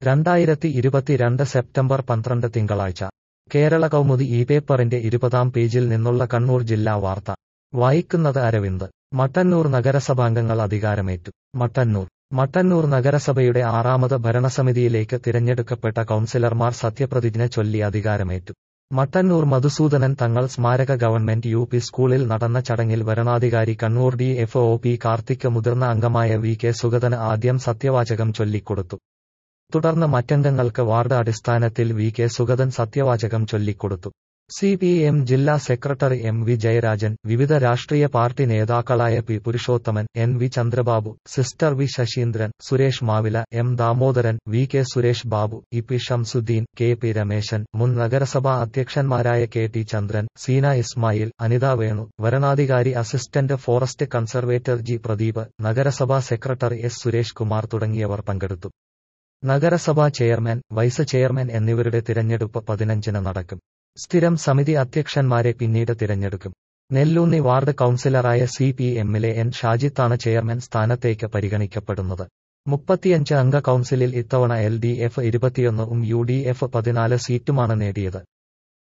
രണ്ടായിരത്തി ഇരുപത്തിരണ്ട് സെപ്റ്റംബർ പന്ത്രണ്ട് തിങ്കളാഴ്ച കേരള കൗമുദി ഈ പേപ്പറിന്റെ ഇരുപതാം പേജിൽ നിന്നുള്ള കണ്ണൂർ ജില്ലാ വാർത്ത വായിക്കുന്നത് അരവിന്ദ് മട്ടന്നൂർ നഗരസഭാംഗങ്ങൾ അധികാരമേറ്റു മട്ടന്നൂർ മട്ടന്നൂർ നഗരസഭയുടെ ആറാമത് ഭരണസമിതിയിലേക്ക് തിരഞ്ഞെടുക്കപ്പെട്ട കൗൺസിലർമാർ സത്യപ്രതിജ്ഞ ചൊല്ലി അധികാരമേറ്റു മട്ടന്നൂർ മധുസൂദനൻ തങ്ങൾ സ്മാരക ഗവൺമെന്റ് യു പി സ്കൂളിൽ നടന്ന ചടങ്ങിൽ വരണാധികാരി Kannur D F O P Karthik മുതിർന്ന അംഗമായ വി കെ സുഗതന് ആദ്യം സത്യവാചകം ചൊല്ലിക്കൊടുത്തു തുടർന്ന് മറ്റംഗങ്ങൾക്ക് വാർഡ് അടിസ്ഥാനത്തിൽ വി കെ സുഗതൻ സത്യവാചകം ചൊല്ലിക്കൊടുത്തു സി പി എം ജില്ലാ സെക്രട്ടറി എം വി ജയരാജൻ വിവിധ രാഷ്ട്രീയ പാർട്ടി നേതാക്കളായ P Purushothaman N V Chandrababu sister V Saseendran Suresh Mavila M Damodaran V K Suresh Babu E P Shamsuddin K P Rameshan മുൻ നഗരസഭാ അധ്യക്ഷന്മാരായ കെ ടി ചന്ദ്രൻ സീന ഇസ്മായിൽ അനിത വേണു വരണാധികാരി assistant forest conservator G Pradeep നഗരസഭാ സെക്രട്ടറി എസ് സുരേഷ് കുമാർ തുടങ്ങിയവർ പങ്കെടുത്തു നഗരസഭാ ചെയർമാൻ വൈസ് ചെയർമാൻ എന്നിവരുടെ തിരഞ്ഞെടുപ്പ് പതിനഞ്ചിന് നടക്കും സ്ഥിരം സമിതി അധ്യക്ഷന്മാരെ പിന്നീട് തിരഞ്ഞെടുക്കും നെല്ലൂന്നി വാർഡ് കൌൺസിലറായ സി പി എമ്മിലെ എൻ ഷാജിത്താണ് ചെയർമാൻ സ്ഥാനത്തേക്ക് പരിഗണിക്കപ്പെടുന്നത് മുപ്പത്തിയഞ്ച് അംഗ കൌൺസിലിൽ ഇത്തവണ എൽ ഡി എഫ് ഇരുപത്തിയൊന്നും യു ഡി എഫ് പതിനാല് സീറ്റുമാണ് നേടിയത്